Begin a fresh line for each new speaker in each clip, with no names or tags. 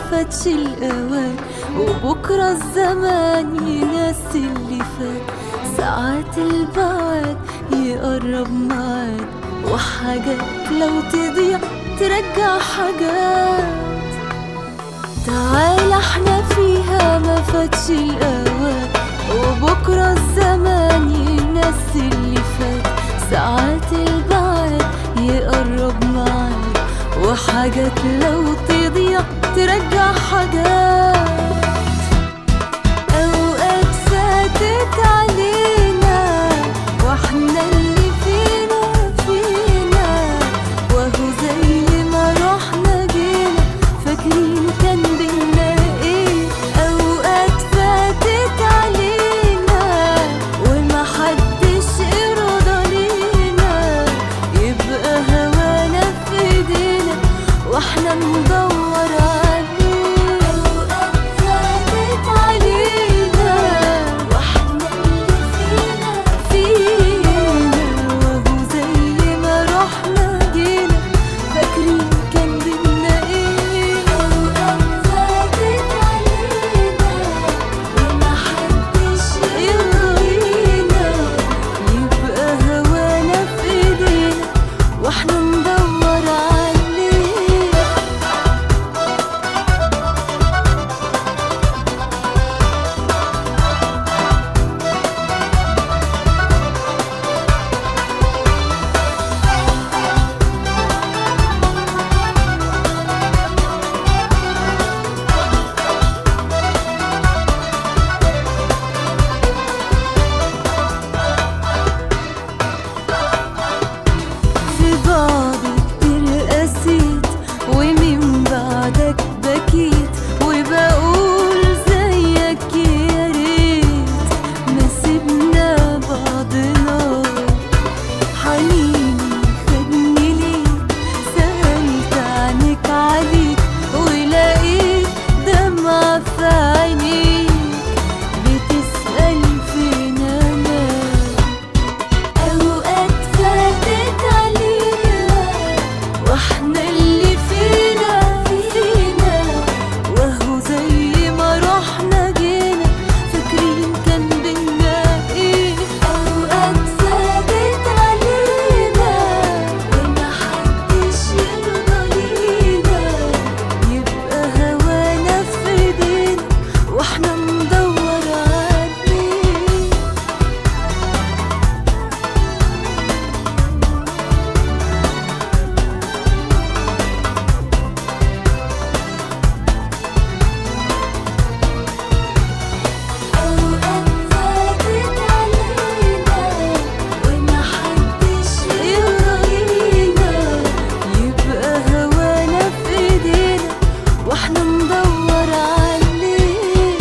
فاتش الأوان وبكرة الزمان ينسي اللي فات ساعات البعد يقرب معاك وحاجات لو تضيع ترجع حاجات تعال احنا فيها ما فاتش الأوان وبكرة الزمان ينسي اللي فات ساعات البعد يقرب معاك وحاجات لو تضيع ترجع حاجات أوقات فاتت علينا واحنا اللي فينا فينا وهو زي ما رحنا جينا فاكرين كان بينا ايه أوقات فاتت علينا وما حدش يرضى لينا يبقى هوانا في ايدينا واحنا ندور عليه أوقات فاتت علينا واحنا اللي فينا فينا وهو زي ما رحنا جينا فاكرين كان بينا ايه أوقات فاتت علينا وما حدش يرضينا يبقى هوانا في ايدينا واحنا ندور عليه في بعضي كتير قسيت ومن بعدك بكيت وبقول زيك يا ريت ما سيبنا بعضنا حنيني خدني ليك سألت عنك عليك ولقيت دمعة في عينيك بتسأل فين أنا أوقات فاتت علينا واحنا اللي فينا فينا وهو زي ما رحنا جينا فاكرين كان بينا ايه أوقات فاتت علينا وما حدش يرضى لينا يبقى هوانا في ايدينا واحنا ندور عليه أوقات فاتت علينا وما حدش يرضينا يبقى هوانا في ايدينا واحنا ندور عليه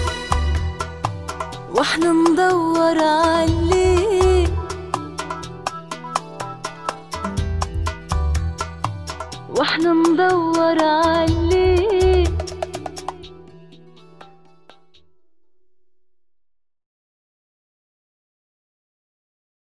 واحنا ندور عليه واحنا ندور عليه